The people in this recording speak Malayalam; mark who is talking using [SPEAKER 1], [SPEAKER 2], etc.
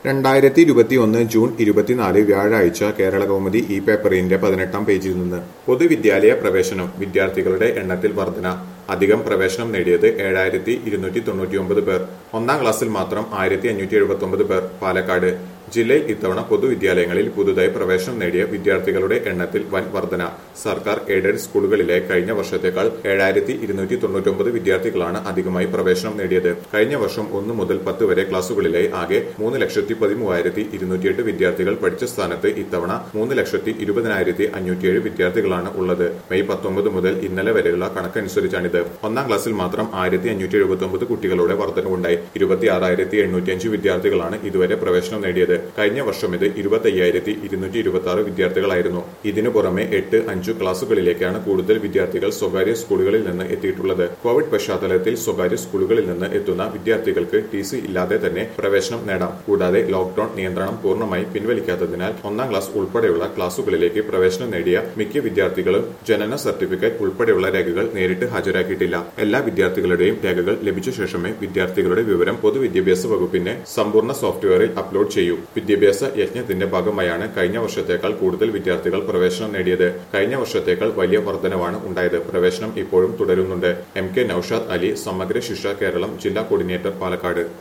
[SPEAKER 1] രണ്ടായിരത്തി ഇരുപത്തിയൊന്ന് ജൂൺ ഇരുപത്തിനാല് വ്യാഴാഴ്ച കേരള കൗമുദി ഇ പേപ്പറിന്റെ പതിനെട്ടാം പേജിൽ നിന്ന് പൊതുവിദ്യാലയ പ്രവേശനം വിദ്യാർത്ഥികളുടെ എണ്ണത്തിൽ വർധന അധികം പ്രവേശനം നേടിയത് ഏഴായിരത്തി ഇരുന്നൂറ്റി തൊണ്ണൂറ്റിയൊമ്പത് പേർ ഒന്നാം ക്ലാസ്സിൽ മാത്രം ആയിരത്തി അഞ്ഞൂറ്റി എഴുപത്തി ഒമ്പത് പേർ പാലക്കാട് ജില്ലയിൽ ഇത്തവണ പൊതുവിദ്യാലയങ്ങളിൽ പുതുതായി പ്രവേശനം നേടിയ വിദ്യാർത്ഥികളുടെ എണ്ണത്തിൽ വൻ വർധന സർക്കാർ എയ്ഡഡ് സ്കൂളുകളിലെ കഴിഞ്ഞ വർഷത്തേക്കാൾ ഏഴായിരത്തി ഇരുന്നൂറ്റി തൊണ്ണൂറ്റൊമ്പത് വിദ്യാർത്ഥികളാണ് അധികമായി പ്രവേശനം നേടിയത് കഴിഞ്ഞ വർഷം ഒന്ന് മുതൽ പത്ത് വരെ ക്ലാസുകളിലെ ആകെ മൂന്ന് ലക്ഷത്തി പതിമൂവായിരത്തി ഇരുന്നൂറ്റിയെട്ട് വിദ്യാർത്ഥികൾ പഠിച്ച സ്ഥാനത്ത് ഇത്തവണ മൂന്ന് ലക്ഷത്തി ഇരുപതിനായിരത്തി അഞ്ഞൂറ്റിയേഴ് വിദ്യാർത്ഥികളാണ് ഉള്ളത് മെയ് പത്തൊമ്പത് മുതൽ ഇന്നലെ വരെയുള്ള കണക്കനുസരിച്ചാണിത് ഒന്നാം ക്ലാസ്സിൽ മാത്രം ആയിരത്തി അഞ്ഞൂറ്റി എഴുപത്തി ഒമ്പത് കുട്ടികളുടെ വർധനവുണ്ടായി ഇരുപത്തി ആറായിരത്തി എണ്ണൂറ്റിയഞ്ച് വിദ്യാർത്ഥികളാണ് ഇതുവരെ പ്രവേശനം നേടിയത് കഴിഞ്ഞ വർഷം ഇത് ഇരുപത്തി അയ്യായിരത്തി ഇരുന്നൂറ്റി ഇരുപത്തി ആറ് വിദ്യാർത്ഥികളായിരുന്നു ഇതിനു പുറമെ എട്ട് അഞ്ചു ക്ലാസുകളിലേക്കാണ് കൂടുതൽ വിദ്യാർത്ഥികൾ സ്വകാര്യ സ്കൂളുകളിൽ നിന്ന് എത്തിയിട്ടുള്ളത് കോവിഡ് പശ്ചാത്തലത്തിൽ സ്വകാര്യ സ്കൂളുകളിൽ നിന്ന് എത്തുന്ന വിദ്യാർത്ഥികൾക്ക് ടി സി ഇല്ലാതെ തന്നെ പ്രവേശനം നേടാം കൂടാതെ ലോക്ഡൌൺ നിയന്ത്രണം പൂർണ്ണമായി പിൻവലിക്കാത്തതിനാൽ ഒന്നാം ക്ലാസ് ഉൾപ്പെടെയുള്ള ക്ലാസുകളിലേക്ക് പ്രവേശനം നേടിയ മിക്ക വിദ്യാർത്ഥികളും ജനന സർട്ടിഫിക്കറ്റ് ഉൾപ്പെടെയുള്ള രേഖകൾ നേരിട്ട് ഹാജരാക്കിയിട്ടില്ല എല്ലാ വിദ്യാർത്ഥികളുടെയും രേഖകൾ ലഭിച്ച ശേഷമേ വിദ്യാർത്ഥികളുടെ വിവരം പൊതുവിദ്യാഭ്യാസ വകുപ്പിന്റെ സമ്പൂർണ്ണ സോഫ്റ്റ്വെയറിൽ അപ്ലോഡ് ചെയ്യൂ വിദ്യാഭ്യാസ യജ്ഞത്തിന്റെ ഭാഗമായാണ് കഴിഞ്ഞ വർഷത്തേക്കാൾ കൂടുതൽ വിദ്യാർത്ഥികൾ പ്രവേശനം നേടിയത് കഴിഞ്ഞ വർഷത്തേക്കാൾ വലിയ വർധനവാണ് ഉണ്ടായത് പ്രവേശനം ഇപ്പോഴും തുടരുന്നുണ്ട് എം കെ നൌഷാദ് അലി സമഗ്ര ശിക്ഷ കേരളം ജില്ലാ കോർഡിനേറ്റർ പാലക്കാട്